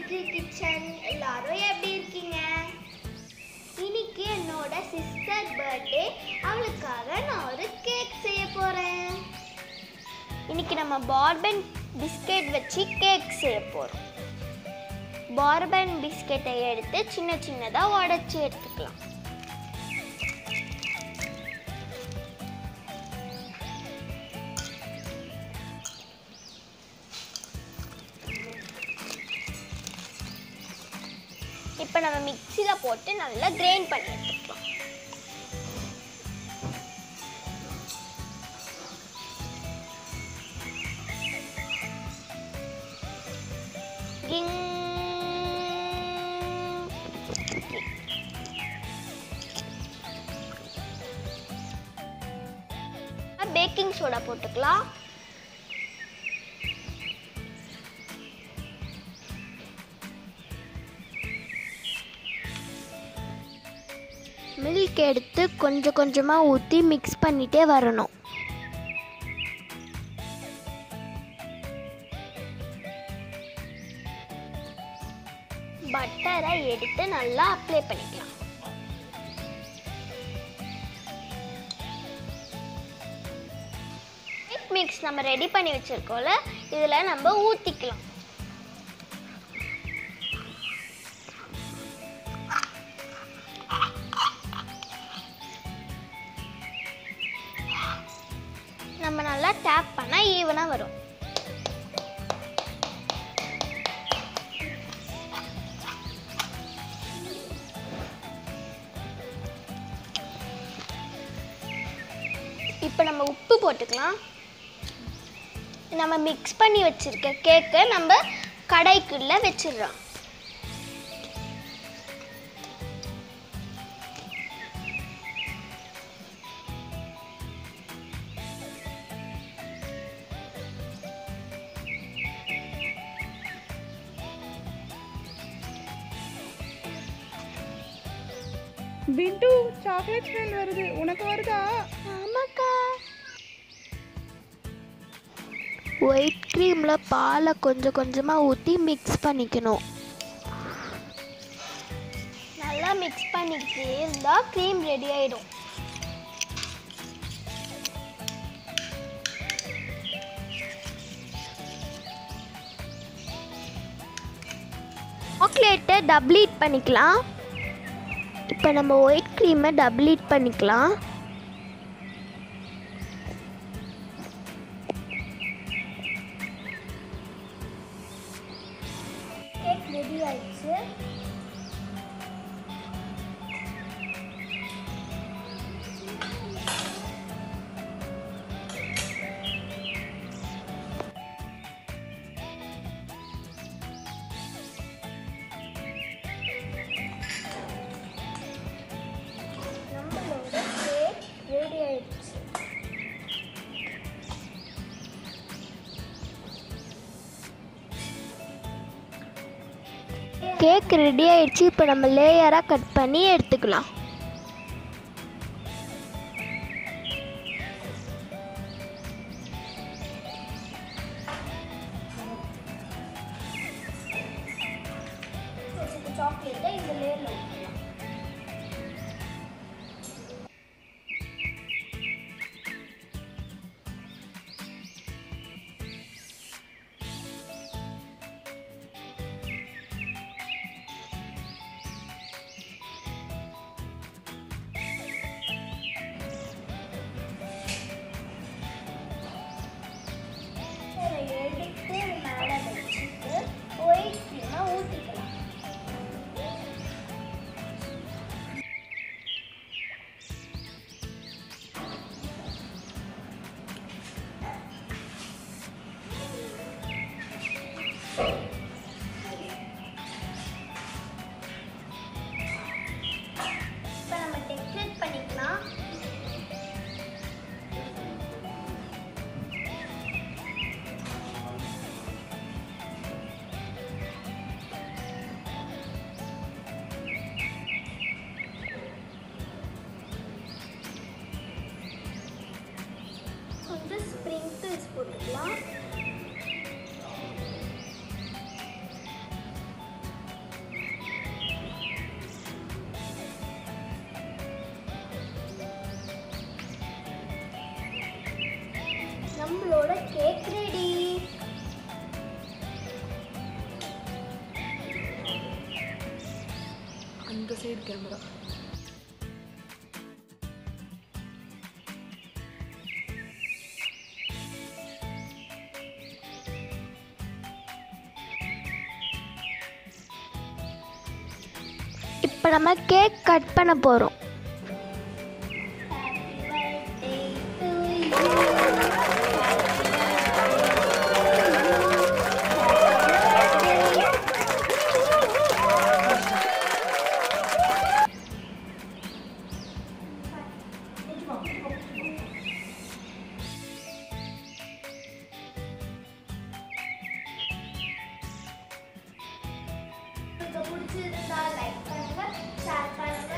Little kitchen எல்லாரும் எப்படி இருக்கீங்க இன்னைக்கு என்னோட சிஸ்டர் பர்த்டே அவளுக்காக நான் ஒரு கேக் செய்ய போறேன் இன்னைக்கு நம்ம பார்பன் பிஸ்கெட் வச்சு கேக் செய்ய போறோம் பார்பன் பிஸ்கெட்டை எடுத்து சின்ன சின்னதாக உடைச்சி எடுத்துக்கலாம் இப்போ நம்ம மிக்சியில் போட்டு நல்லா கிரைண்ட் பண்ணி எடுத்துக்கலாம் கிங். பேக்கிங் சோடா போட்டுக்கலாம் மில்க் எடுத்து கொஞ்சம் கொஞ்சமாக ஊற்றி மிக்ஸ் பண்ணிட்டே வரணும் பட்டரை எடுத்து நல்லா அப்ளை பண்ணிக்கலாம் கேக் மிக்ஸ் நம்ம ரெடி பண்ணி வச்சிருக்கோம்ல இதில் நம்ம ஊற்றிக்கலாம் நம்ம நல்லா டேப் பண்ணால் ஈவனாக வரும் இப்போ நம்ம உப்பு போட்டுக்கலாம் நம்ம மிக்ஸ் பண்ணி வச்சிருக்க கேக்கை நம்ம கடைக்குள்ள வச்சிடுறோம் பிண்டு சாக்லேட் ஸ்மெல் வருது உனக்கு வருதா ஆமாக்கா ஒயிட் க்ரீமில் பாலை கொஞ்சம் கொஞ்சமாக ஊற்றி மிக்ஸ் பண்ணிக்கணும் நல்லா மிக்ஸ் பண்ணிக்கிட்டே இருந்தால் க்ரீம் ரெடி ஆகிடும் சாக்லேட்டை டபுள் ஹீட் பண்ணிக்கலாம் இப்போ நம்ம ஒயிட் க்ரீமை டபுள் ஹீட் பண்ணிக்கலாம் கேக் ரெடி ஆயிடுச்சு நம்மளோட கேக் ரெடி ஆயிடுச்சு கேக் ரெடி ஆயிடுச்சு இப்போ நம்ம லேயராக கட் பண்ணி எடுத்துக்கலாம் சாக்லேட்டை இந்த லேயரில் ஊற்றிக்கலாம் இதை எடுத்து மேலே வச்சுட்டு ஒயிட் க்ரீமை ஊற்றிக்கலாம் இப்போ நம்ம டெக்கரேட் பண்ணிக்கலாம் கொஞ்சம் ஸ்ப்ரிங்கிள்ஸ் போட்டுக்கலாம் நம்மளோட கேக் ரெடி அந்த சைடு கேமரா இப்போ நம்ம கேக் கட் பண்ண போகிறோம் உங்களுக்கு பிடிச்சிருந்தா லைக் பண்ணுங்க ஷேர் பண்ணுங்க